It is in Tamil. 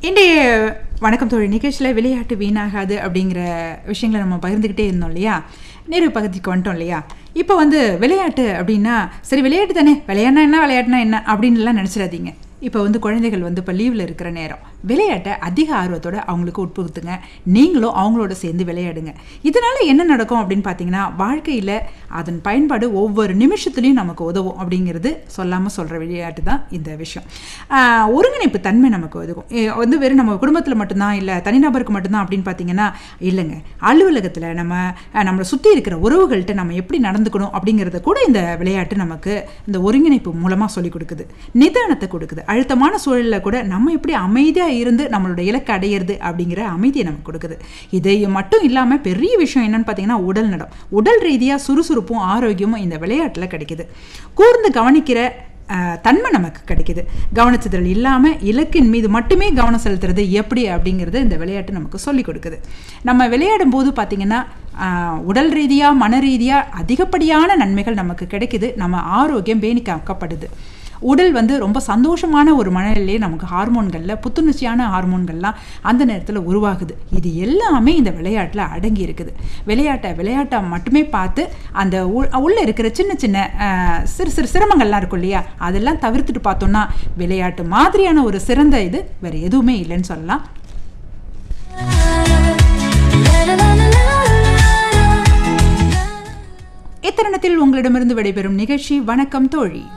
இன்றைய வணக்கம் தோழி நிகழ்ச்சியில் விளையாட்டு வீணாகாது அப்படிங்கிற விஷயங்களை நம்ம பகிர்ந்துக்கிட்டே இருந்தோம் இல்லையா நிறைவு பகுதிக்கு வந்துட்டோம் இல்லையா இப்போ வந்து விளையாட்டு அப்படின்னா சரி விளையாட்டு தானே விளையாடினா என்ன விளையாட்டுனா என்ன அப்படின்லாம் நினச்சிடாதீங்க இப்போ வந்து குழந்தைகள் வந்து இப்போ லீவில் இருக்கிற நேரம் விளையாட்டை அதிக ஆர்வத்தோட அவங்களுக்கு உட்புகுத்துங்க நீங்களும் அவங்களோட சேர்ந்து விளையாடுங்க இதனால் என்ன நடக்கும் அப்படின்னு பார்த்தீங்கன்னா வாழ்க்கையில் அதன் பயன்பாடு ஒவ்வொரு நிமிஷத்துலையும் நமக்கு உதவும் அப்படிங்கிறது சொல்லாமல் சொல்கிற விளையாட்டு தான் இந்த விஷயம் ஆஹ் ஒருங்கிணைப்பு தன்மை நமக்கு உதவும் ஏ, வந்து வெறும் நம்ம குடும்பத்தில் மட்டும்தான் இல்லை தனிநபருக்கு மட்டும்தான் அப்படின்னு பார்த்தீங்கன்னா இல்லைங்க அலுவலகத்தில் நம்ம ஆஹ் நம்மளை சுற்றி இருக்கிற உறவுகள்கிட்ட நம்ம எப்படி நடந்துக்கணும் அப்படிங்கிறத கூட இந்த விளையாட்டு நமக்கு இந்த ஒருங்கிணைப்பு மூலமாக சொல்லிக் கொடுக்குது நிதானத்தை கொடுக்குது அழுத்தமான சூழலில் கூட நம்ம எப்படி அமைதியாக இருந்து நம்மளோட இலக்கை அடையிறது அப்படிங்கிற அமைதியை நமக்கு கொடுக்குது இது மட்டும் இல்லாமல் பெரிய விஷயம் என்னன்னு பார்த்தீங்கன்னா உடல் நடம் உடல் ரீதியாக சுறுசுறுப்பும் ஆரோக்கியமும் இந்த விளையாட்டில் கிடைக்குது கூர்ந்து கவனிக்கிற ஆஹ், தன்மை நமக்கு கிடைக்குது கவனச்சிதறல் இல்லாமல் இலக்கின் மீது மட்டுமே கவனம் செலுத்துறது எப்படி அப்படிங்கிறது இந்த விளையாட்டு நமக்கு சொல்லிக் கொடுக்குது நம்ம விளையாடும் போது பார்த்திங்கன்னா ஆஹ், உடல் ரீதியாக மன ரீதியாக அதிகப்படியான நன்மைகள் நமக்கு கிடைக்குது நம்ம ஆரோக்கியம் பேணி காக்கப்படுது உடல் வந்து ரொம்ப சந்தோஷமான ஒரு மனநிலையே நமக்கு ஹார்மோன்களில் புத்துணர்ச்சியான ஹார்மோன்கள்லாம் அந்த நேரத்தில் உருவாகுது இது எல்லாமே இந்த விளையாட்டில் அடங்கி இருக்குது விளையாட்டை விளையாட்டை மட்டுமே பார்த்து அந்த உள்- உள்ள இருக்கிற சின்ன சின்ன ஆஹ், சிறு சிறு சிரமங்கள்லாம் இருக்கும் இல்லையா அதெல்லாம் தவிர்த்துட்டு பார்த்தோம்னா விளையாட்டு மாதிரியான ஒரு சிறந்த இது வேறு எதுவுமே இல்லைன்னு சொல்லலாம் இத்தருணத்தில் உங்களிடமிருந்து விடைபெறும் நிகழ்ச்சி வணக்கம் தோழி